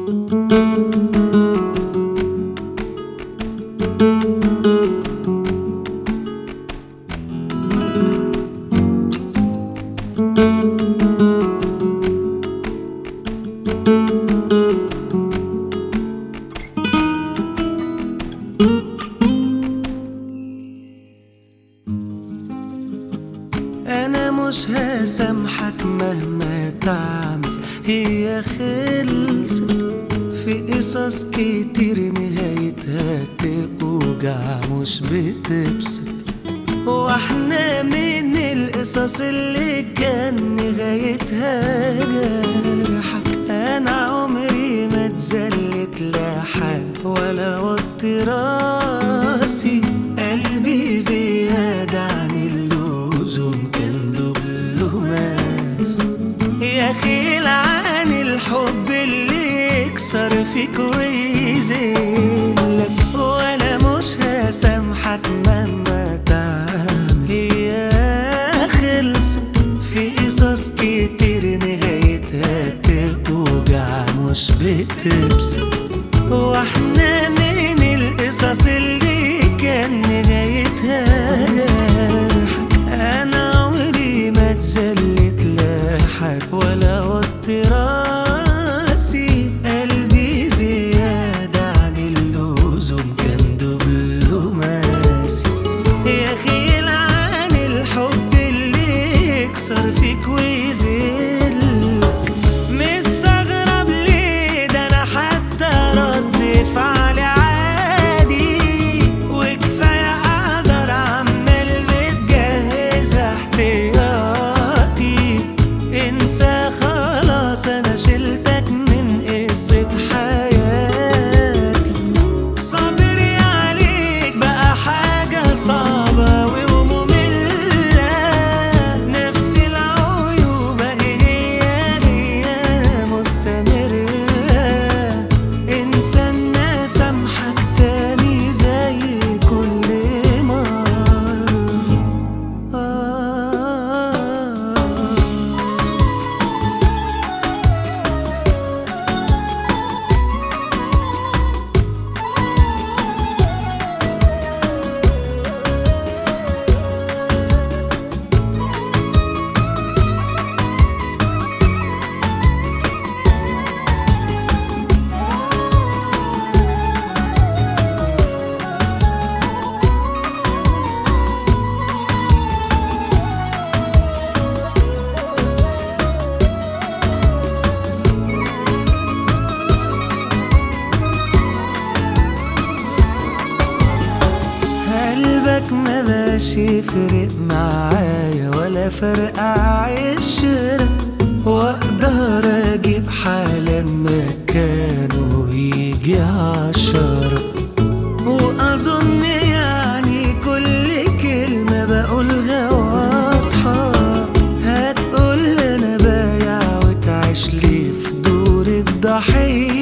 انا مش هسامحك مهما تعمل هي خلصت في قصص كتير نهايتها توجع مش بتبسط واحنا من القصص اللي كان نهايتها جرحك انا عمري ما اتذلت لحد ولا وطي راسي قلبي زيادة عن اللزوم كان دبلوماس يا خيل عن الحب اللي يكسر فيك ويذلك وانا مش هسامحك مهما تعمل هي خلصت في قصص كتير نهايتها توجع مش بتبسط واحنا من القصص اللي كان نهايتها جرحك انا عمري ما اتذلت لحد ولا وطي راسي قلبي زيادة عن اللزوم كان دبلوماسي يا خيل عن الحب اللي يكسر فيك ويذلك مستغرب ليه ده انا حتى رد فعلي عادي وكفايه اعذر عمال بتجهز احتياطي انسى خلاص انا شلتك من قصه حياتي صبري عليك بقى حاجة صعبة ومملة نفس العيوب هي هي مستمرة انسى الناس سامحك تاني زي كل مرة آه قلبك ما بقاش يفرق معايا ولا فرق عشرة واقدر اجيب حالا مكانه يجي عشرة واظن يعني كل كلمة بقولها واضحة هتقول انا بايع وتعيش لي في دور الضحية